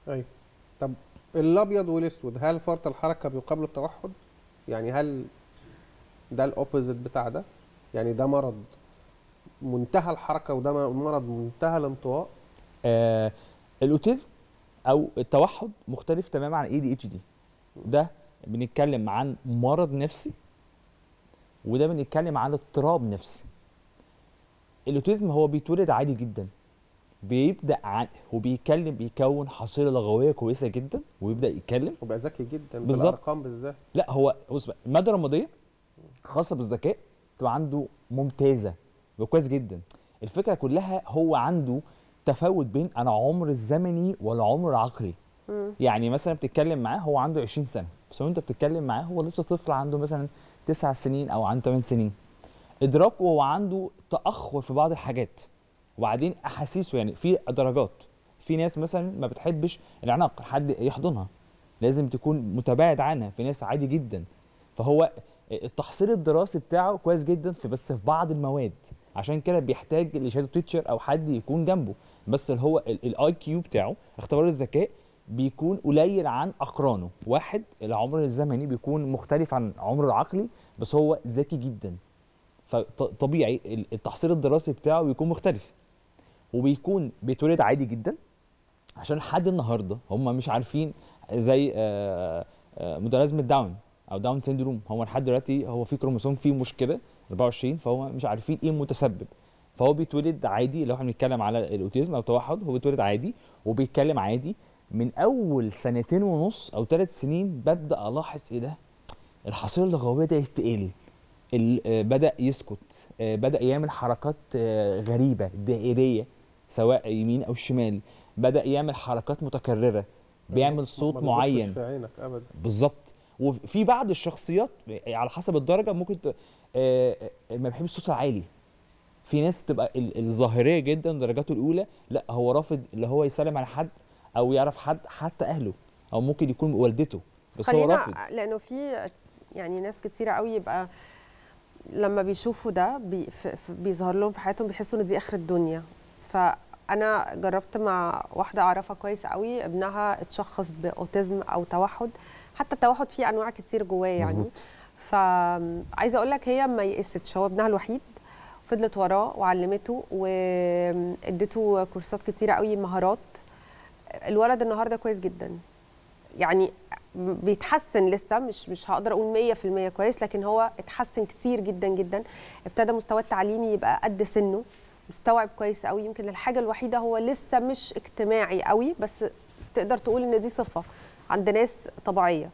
ايوه طب الابيض والاسود هل فرط الحركه بيقابله التوحد يعني هل ده الاوبوزيت بتاع ده يعني ده مرض منتهى الحركه وده مرض منتهى الانطواء آه الاوتيزم او التوحد مختلف تماما عن اي دي اتش دي ده بنتكلم عن مرض نفسي وده بنتكلم عن اضطراب نفسي الاوتيزم هو بيتولد عادي جدا بيبدا عن وبيتكلم بيكون حصيله لغويه كويسه جدا ويبدا يتكلم وبقى ذكي جدا بالظبط. بالارقام بالذات لا هو بص بقى الماده الرماديه خاصه بالذكاء تبقى عنده ممتازه يبقى كويس جدا الفكره كلها هو عنده تفاوت بين انا عمر الزمني والعمر العقلي يعني مثلا بتتكلم معاه هو عنده 20 سنه بس وانت بتتكلم معاه هو لسه طفل عنده مثلا 9 سنين او عنده 8 سنين ادراكه هو عنده تاخر في بعض الحاجات وبعدين احاسيسه يعني في درجات في ناس مثلا ما بتحبش العناق حد يحضنها لازم تكون متباعد عنها في ناس عادي جدا فهو التحصيل الدراسي بتاعه كويس جدا في بس في بعض المواد عشان كده بيحتاج لشادو تيتشر او حد يكون جنبه بس اللي هو الاي كيو بتاعه اختبار الذكاء بيكون قليل عن اقرانه واحد العمر الزمني بيكون مختلف عن عمره العقلي بس هو ذكي جدا فطبيعي التحصيل الدراسي بتاعه بيكون مختلف وبيكون بيتولد عادي جدا عشان لحد النهارده هم مش عارفين زي آه، آه، متلازمه داون او داون سيندروم هو لحد دلوقتي هو في كروموسوم فيه مشكله 24 فهو مش عارفين ايه المتسبب فهو بيتولد عادي لو احنا بنتكلم على الاوتيزم او التوحد هو بيتولد عادي وبيتكلم عادي من اول سنتين ونص او ثلاث سنين ببدا الاحظ ايه ده الحصيله اللغويه ده تقل ال- آه، بدا يسكت آه، بدا يعمل حركات آه، غريبه دائريه سواء يمين او شمال بدا يعمل حركات متكرره بيعمل صوت ما بيبصش معين في عينك ابدا بالظبط وفي بعض الشخصيات على حسب الدرجه ممكن ت... آه، آه، ما بيحبش الصوت العالي في ناس بتبقى ال- الظاهريه جدا درجاته الاولى لا هو رافض اللي هو يسلم على حد او يعرف حد حتى اهله او ممكن يكون والدته بس هو رافض خلينا لانه في يعني ناس كتيره قوي يبقى لما بيشوفوا ده بي ف- ف- بيظهر لهم في حياتهم بيحسوا ان دي اخر الدنيا فانا جربت مع واحده اعرفها كويس قوي ابنها اتشخص باوتيزم او توحد حتى التوحد فيه انواع كتير جواه يعني مظبوط. فعايزه اقول لك هي ما يئستش هو ابنها الوحيد فضلت وراه وعلمته واديته كورسات كتيره قوي مهارات الولد النهارده كويس جدا يعني بيتحسن لسه مش مش هقدر اقول 100% كويس لكن هو اتحسن كتير جدا جدا ابتدى مستواه التعليمي يبقى قد سنه مستوعب كويس قوي يمكن الحاجه الوحيده هو لسه مش اجتماعي قوي بس تقدر تقول ان دي صفه عند ناس طبيعيه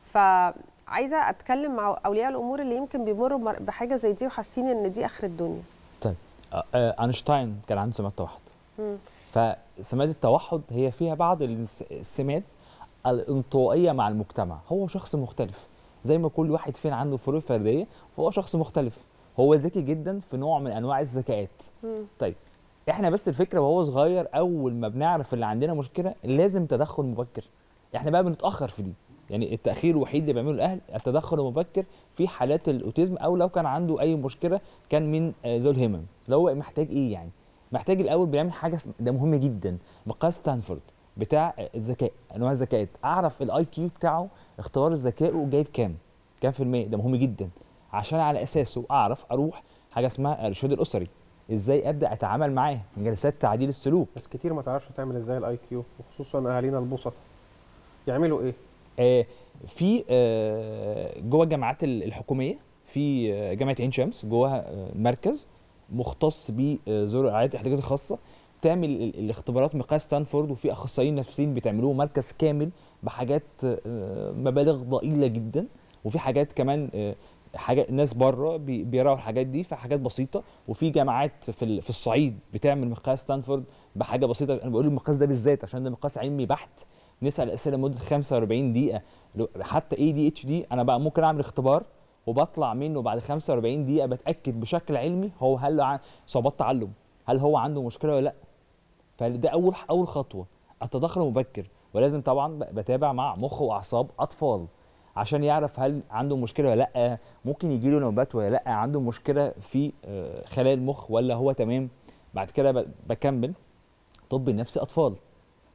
فعايزه اتكلم مع اولياء الامور اللي يمكن بيمروا بمر- بحاجه زي دي وحاسين ان دي اخر الدنيا طيب آه، آه، اينشتاين كان عنده سمات توحد مم. فسمات التوحد هي فيها بعض الس- السمات الانطوائيه مع المجتمع هو شخص مختلف زي ما كل واحد فينا عنده فروق فرديه فهو شخص مختلف هو ذكي جدا في نوع من انواع الذكاءات مم. طيب احنا بس الفكره وهو صغير اول ما بنعرف اللي عندنا مشكله لازم تدخل مبكر احنا بقى بنتاخر في دي يعني التاخير الوحيد اللي بيعمله الاهل التدخل المبكر في حالات الاوتيزم او لو كان عنده اي مشكله كان من آه، ذوي الهمم لو هو محتاج ايه يعني محتاج الاول بيعمل حاجه اسم- ده مهم جدا مقياس ستانفورد بتاع آه، الذكاء انواع الذكاءات اعرف الاي كيو بتاعه اختبار الذكاء جايب كام كام في المية ده مهم جدا عشان على اساسه اعرف اروح حاجه اسمها الارشاد الاسري ازاي ابدا اتعامل معاه من جلسات تعديل السلوك ناس كتير ما تعرفش تعمل ازاي الاي كيو وخصوصا اهالينا البسطاء يعملوا ايه آه، في آه، جوه الجامعات ال- الحكوميه في آه، جامعه عين شمس جواها آه، مركز مختص بذوي رعايه الاحتياجات الخاصه تعمل ال- الاختبارات مقياس ستانفورد وفي اخصائيين نفسيين بتعملوه مركز كامل بحاجات آه، مبالغ ضئيله جدا وفي حاجات كمان آه، حاجات ناس بره بي- بيراوا الحاجات دي في حاجات بسيطه وفي جامعات في ال- في الصعيد بتعمل مقياس ستانفورد بحاجه بسيطه انا بقول المقياس ده بالذات عشان ده مقياس علمي بحت نسال اسئله لمده 45 دقيقه لو- حتى اي دي اتش دي انا بقى ممكن اعمل اختبار وبطلع منه بعد 45 دقيقه بتاكد بشكل علمي هو هل عنده صعوبات تعلم هل هو عنده مشكله ولا لا فده اول اول خطوه التدخل المبكر ولازم طبعا ب- بتابع مع مخ واعصاب اطفال عشان يعرف هل عنده مشكله ولا لا ممكن يجي له نوبات ولا لا عنده مشكله في آه، خلايا المخ ولا هو تمام بعد كده ب- بكمل طب نفسي اطفال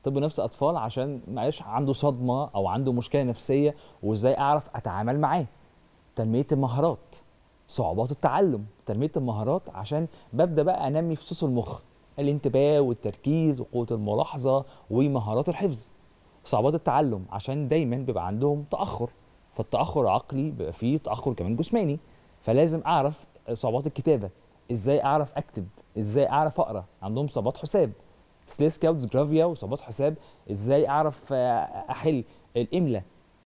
طب نفس اطفال عشان معلش عنده صدمه او عنده مشكله نفسيه وازاي اعرف اتعامل معاه تنميه المهارات صعوبات التعلم تنميه المهارات عشان ببدا بقى انمي فصوص المخ الانتباه والتركيز وقوه الملاحظه ومهارات الحفظ صعوبات التعلم عشان دايما بيبقى عندهم تاخر فالتاخر العقلي بيبقى فيه تاخر كمان جسماني فلازم اعرف صعوبات الكتابه ازاي اعرف اكتب ازاي اعرف اقرا عندهم صعوبات حساب سليسكا وديسجرافيا وصعوبات حساب ازاي اعرف آه، احل الاملاء